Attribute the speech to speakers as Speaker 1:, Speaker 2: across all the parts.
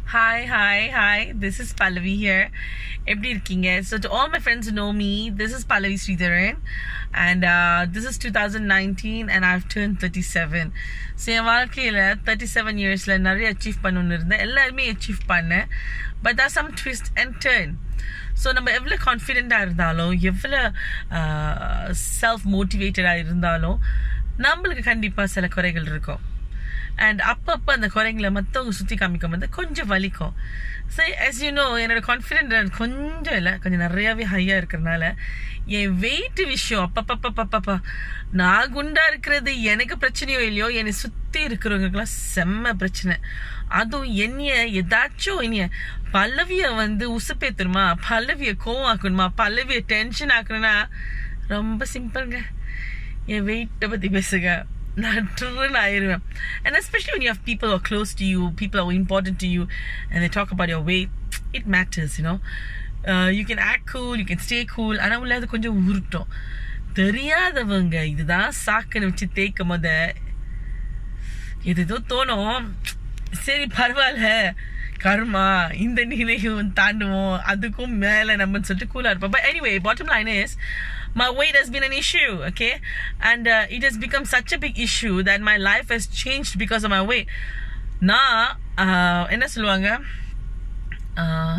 Speaker 1: Hi, hi, hi. This is Pallavi here. எப்படி இருக்கீங்க so to all my friends know me this is Pallavi Sridharan and this is two thousand nineteen and I've turn thirty seven so என் வாழ்க்கையில் thirty seven இயர்ஸில் நிறைய achieve பண்ணணும்னு இருந்தேன் எல்லாருமே achieve பண்ணேன் but are some twist and turn so நம்ம எவ்வளோ கான்ஃபிடெண்ட்டாக இருந்தாலும் எவ்வளோ செல்ஃப் மோட்டிவேட்டடாக இருந்தாலும் நம்மளுக்கு கண்டிப்பாக சில குறைகள் இருக்கும் அண்ட் அப்பப்போ அந்த குறைங்களை மற்றவங்க சுற்றி காமிக்கும் போது கொஞ்சம் வலிக்கும் ஸோ எஸ் யூ நோ என்னோட கான்ஃபிடென்ட் கொஞ்சம் இல்லை கொஞ்சம் நிறையாவே ஹையாக இருக்கிறனால என் வெயிட் விஷயம் அப்பப்பப்பப்பப்பா நான் குண்டா இருக்கிறது எனக்கு பிரச்சனையோ இல்லையோ என்னை சுற்றி இருக்கிறவங்களுக்குலாம் செம்ம பிரச்சனை அதுவும் என்னைய ஏதாச்சும் என்னைய பல்லவியை வந்து உசுப்பேத்தணுமா பல்லவியை கோவம் ஆக்கணுமா பல்லவியை டென்ஷன் ஆக்கணும்னா ரொம்ப சிம்பிளுங்க என் வெயிட்டை பற்றி பேசுங்க நான் ட்ருன்னு ஆயிருவேன் and especially when you have people who are close to you people who are important to you and they talk about your weight it matters you know uh, you can act cool you can stay cool ஆனால் உள்ள அது கொஞ்சம் உருட்டும் தெரியாதவங்க இதுதான் சாக்குன்னு வச்சு தேய்க்கும் போத இது ஏதோ தோணும் சரி பரவாயில்ல கர்மா இந்த நிலையும் தாண்டுவோம் அதுக்கும் மேல நம்ம சொல்லிட்டு கூலா இருப்போம் but anyway bottom line is my weight has been an issue okay and uh, it has become such a big issue that my life has changed because of my weight நான் uh, என்ன சொல்லுவாங்க uh,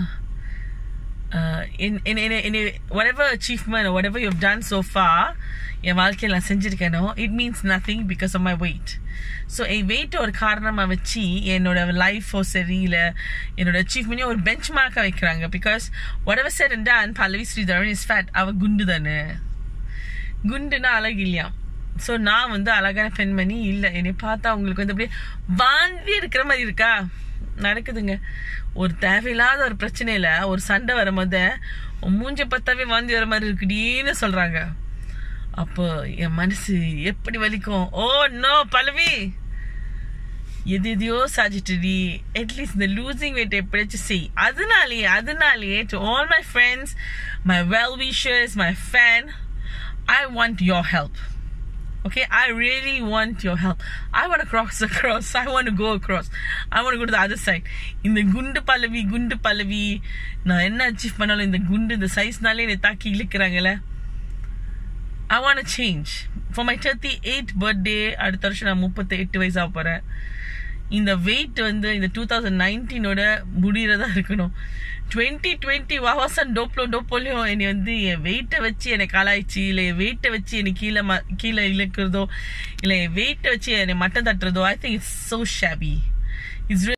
Speaker 1: uh, in, in, in, a, in a, whatever achievement or whatever you've done so far என் வாழ்க்கையில் நான் செஞ்சுருக்கேனோ it means nothing because of my weight so என் வெயிட்டை ஒரு காரணமாக வச்சு என்னோட லைஃபோ சரி இல்லை என்னோட அச்சீவ்மெண்ட்டையும் ஒரு பெஞ்ச் மார்க்காக வைக்கிறாங்க because whatever said and done Pallavi Sridharan is fat அவ குண்டு தானே குண்டுனா அழகு இல்லையா ஸோ நான் வந்து அழகான பெண்மணி இல்லை என்னை பார்த்தா உங்களுக்கு வந்து அப்படியே வாந்தி இருக்கிற மாதிரி இருக்கா நடக்குதுங்க ஒரு தேவையில்லாத ஒரு பிரச்சனையில ஒரு சண்டை வரும்போது உன் மூஞ்ச பார்த்தாவே வாந்தி வர மாதிரி இருக்குடின்னு சொல்றாங்க அப்போ என் மனசு எப்படி வலிக்கும் ஓ நோ பல்லவி எது எதையோ சாதிச்சுடி அட்லீஸ்ட் இந்த லூசிங் வெயிட் எப்படியாச்சும் செய் அதனாலேயே அதனாலேயே to all my friends my well wishers my fan I want your help Okay, I really want your help. I want to cross across. I want to go across. I want to go to the other side. இந்த குண்டு பல்லவி குண்டு பல்லவி நான் என்ன achieve பண்ணாலும் இந்த குண்டு இந்த சைஸ்னாலே என்னை தாக்கி இழுக்கிறாங்கல்ல I want change for my thirty eight birthday அடுத்த வருஷம் நான் முப்பத்தி எட்டு வயசாக போகிறேன் இந்த வெயிட் வந்து இந்த டூ தௌசண்ட் நைன்டீனோட முடிகிறதா இருக்கணும் டுவெண்ட்டி டுவெண்ட்டி வாவாசன் டோப்ளோ டோப்போலையும் என்னை வந்து என் வெயிட்டை வச்சு என்னை கலாய்ச்சி இல்லை என் வெயிட்டை வச்சு என்னை கீழே ம கீழே இழுக்கிறதோ இல்லை என் வெயிட்டை வச்சு என்னை மட்டம் தட்டுறதோ I think it's so shabby it's